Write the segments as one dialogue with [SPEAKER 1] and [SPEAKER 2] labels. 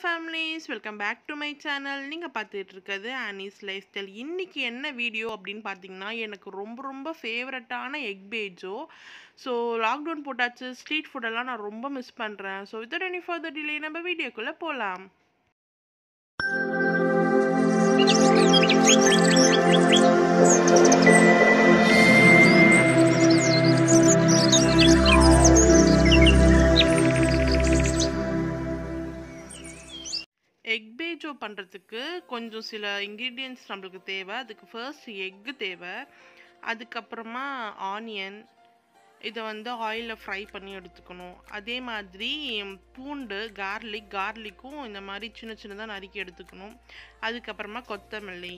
[SPEAKER 1] families welcome back to my channel நீங்கள் பார்த்துட்டு இருக்கிறது ஆனிஸ் லைஃப் ஸ்டைல் இன்றைக்கி என்ன வீடியோ அப்படின்னு பார்த்தீங்கன்னா எனக்கு ரொம்ப ரொம்ப ஃபேவரட்டான எக் பேஜோ ஸோ லாக்டவுன் போட்டாச்சு ஸ்ட்ரீட் ஃபுட்டெல்லாம் நான் ரொம்ப மிஸ் பண்ணுறேன் so without any further delay நம்ம வீடியோக்குள்ளே போகலாம் எக் பேஜோ பண்ணுறதுக்கு கொஞ்சம் சில இன்க்ரீடியன்ட்ஸ் நம்மளுக்கு தேவை அதுக்கு ஃபர்ஸ்ட் எக்கு தேவை அதுக்கப்புறமா ஆனியன் இதை வந்து ஆயிலில் ஃப்ரை பண்ணி எடுத்துக்கணும் அதே மாதிரி பூண்டு கார்லிக் கார்லிக்கும் இந்த மாதிரி சின்ன சின்னதாக நறுக்கி எடுத்துக்கணும் அதுக்கப்புறமா கொத்தமல்லி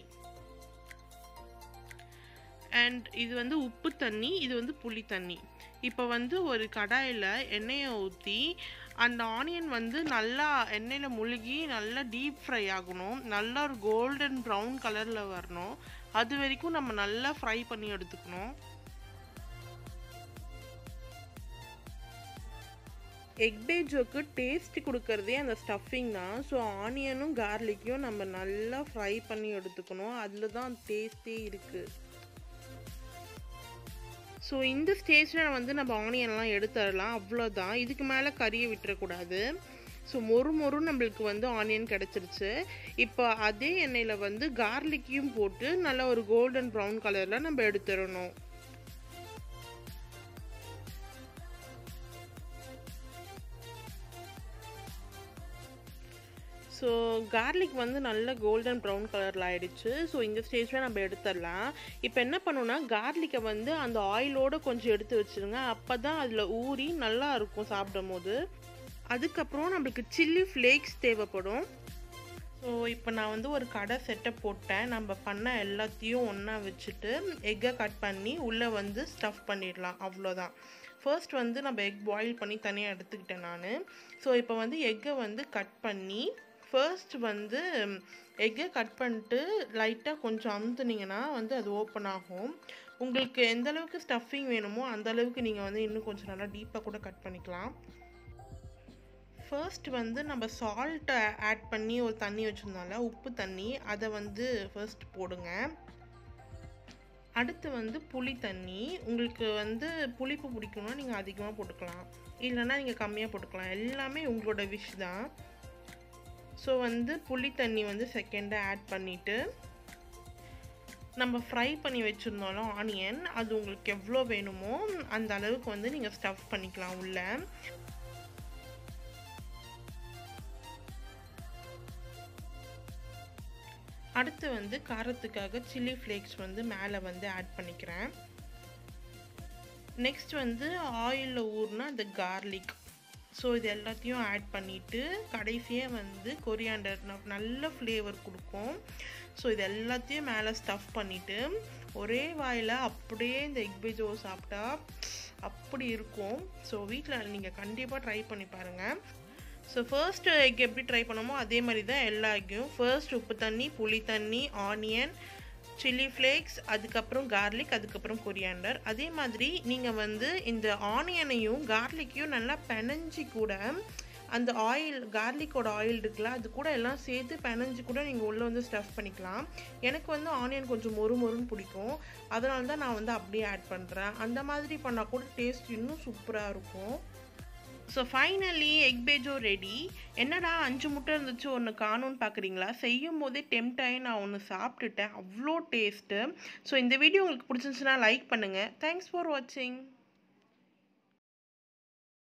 [SPEAKER 1] அண்ட் இது வந்து உப்பு தண்ணி இது வந்து புளி தண்ணி இப்போ வந்து ஒரு கடாயில் எண்ணெயை ஊற்றி அந்த ஆனியன் வந்து நல்லா எண்ணெயில் முழுகி நல்லா டீப் ஃப்ரை ஆகணும் நல்லா ஒரு கோல்டன் ப்ரௌன் கலரில் வரணும் அது வரைக்கும் நம்ம நல்லா ஃப்ரை பண்ணி எடுத்துக்கணும் எக் பேஜோக்கு டேஸ்ட் கொடுக்கறதே அந்த ஸ்டஃபிங் தான் ஸோ ஆனியனும் கார்லிக்கையும் நம்ம நல்லா ஃப்ரை பண்ணி எடுத்துக்கணும் அதில் தான் டேஸ்ட்டே இருக்குது ஸோ இந்த ஸ்டேஜில் வந்து நம்ம ஆனியன்லாம் எடுத்துடலாம் அவ்வளோதான் இதுக்கு மேலே கறியை விட்டுறக்கூடாது ஸோ மொறு மொறு நம்மளுக்கு வந்து ஆனியன் கிடச்சிருச்சு இப்போ அதே எண்ணெயில் வந்து கார்லிக்கையும் போட்டு நல்லா ஒரு கோல்டன் ப்ரௌன் கலரில் நம்ம எடுத்துடணும் ஸோ கார்லிக் வந்து நல்ல கோல்டன் ப்ரௌன் கலரில் ஆகிடுச்சு ஸோ இந்த ஸ்டேஜில் நம்ம எடுத்துடலாம் இப்போ என்ன பண்ணணும்னா கார்லிக்கை வந்து அந்த ஆயிலோடு கொஞ்சம் எடுத்து வச்சுருங்க அப்போ தான் அதில் ஊறி நல்லா இருக்கும் சாப்பிடும் போது அதுக்கப்புறம் நம்மளுக்கு சில்லி ஃப்ளேக்ஸ் தேவைப்படும் ஸோ இப்போ நான் வந்து ஒரு கடை செட்டப் போட்டேன் நம்ம பண்ண எல்லாத்தையும் ஒன்றா வச்சுட்டு எக்கை கட் பண்ணி உள்ளே வந்து ஸ்டஃப் பண்ணிடலாம் அவ்வளோதான் ஃபர்ஸ்ட் வந்து நம்ம எக் பாயில் பண்ணி தனியாக எடுத்துக்கிட்டேன் நான் ஸோ இப்போ வந்து எக்கை வந்து கட் பண்ணி ஃபர்ஸ்ட் வந்து எக்கை கட் பண்ணிட்டு லைட்டாக கொஞ்சம் அமுத்துனீங்கன்னா வந்து அது ஓப்பன் ஆகும் உங்களுக்கு எந்த அளவுக்கு ஸ்டஃபிங் வேணுமோ அந்த அளவுக்கு நீங்கள் வந்து இன்னும் கொஞ்சம் நல்லா டீப்பாக கூட கட் பண்ணிக்கலாம் ஃபர்ஸ்ட் வந்து நம்ம சால்ட்டை ஆட் பண்ணி ஒரு தண்ணி வச்சுருந்தோம்ல உப்பு தண்ணி அதை வந்து ஃபர்ஸ்ட் போடுங்க அடுத்து வந்து புளி தண்ணி உங்களுக்கு வந்து புளிப்பு பிடிக்கணும்னா நீங்கள் அதிகமாக போட்டுக்கலாம் இல்லைன்னா நீங்கள் கம்மியாக போட்டுக்கலாம் எல்லாமே உங்களோட விஷ் தான் ஸோ வந்து புளி தண்ணி வந்து செகண்டாக ஆட் பண்ணிவிட்டு நம்ம ஃப்ரை பண்ணி வச்சுருந்தோம்ல ஆனியன் அது உங்களுக்கு எவ்வளோ வேணுமோ அந்த அளவுக்கு வந்து நீங்கள் ஸ்டஃப் பண்ணிக்கலாம் உள்ள அடுத்து வந்து காரத்துக்காக சில்லி ஃப்ளேக்ஸ் வந்து மேலே வந்து ஆட் பண்ணிக்கிறேன் நெக்ஸ்ட் வந்து ஆயிலில் ஊறினா அந்த கார்லிக் ஸோ இது எல்லாத்தையும் ஆட் பண்ணிவிட்டு கடைசியாக வந்து கொரியாண்டர் நல்ல ஃப்ளேவர் கொடுக்கும் ஸோ இது எல்லாத்தையும் மேலே ஸ்டஃப் பண்ணிவிட்டு ஒரே வாயில் அப்படியே இந்த எக் பேஜோ சாப்பிட்டா அப்படி இருக்கும் ஸோ வீட்டில் நீங்கள் கண்டிப்பாக ட்ரை பண்ணி பாருங்கள் ஸோ ஃபர்ஸ்ட் எக் எப்படி ட்ரை பண்ணமோ அதே மாதிரி தான் எல்லா எக்கையும் ஃபர்ஸ்ட் உப்பு தண்ணி புளி தண்ணி ஆனியன் சில்லி ஃப்ளேக்ஸ் அதுக்கப்புறம் கார்லிக் அதுக்கப்புறம் கொரியாண்டர் அதே மாதிரி நீங்கள் வந்து இந்த ஆனியனையும் கார்லிக்கையும் நல்லா பெனஞ்சி கூட அந்த ஆயில் கார்லிக்கோட ஆயில் இருக்குல்ல அது கூட எல்லாம் சேர்த்து பெனஞ்சு கூட நீங்கள் உள்ளே வந்து ஸ்டஃப் பண்ணிக்கலாம் எனக்கு வந்து ஆனியன் கொஞ்சம் மொறு மொறுன்னு பிடிக்கும் அதனால தான் நான் வந்து அப்படியே ஆட் பண்ணுறேன் அந்த மாதிரி பண்ணால் கூட டேஸ்ட் இன்னும் சூப்பராக இருக்கும் so finally egg bejo ready என்னடா அஞ்சு முட்டை இருந்துச்சு ஒன்று காணும்னு பார்க்குறீங்களா செய்யும் போதே டெம்ட் ஆகி நான் ஒன்று சாப்பிட்டுட்டேன் அவ்வளோ டேஸ்ட்டு ஸோ இந்த வீடியோ உங்களுக்கு பிடிச்சிருந்துச்சுன்னா லைக் பண்ணுங்கள் தேங்க்ஸ் ஃபார் வாட்சிங்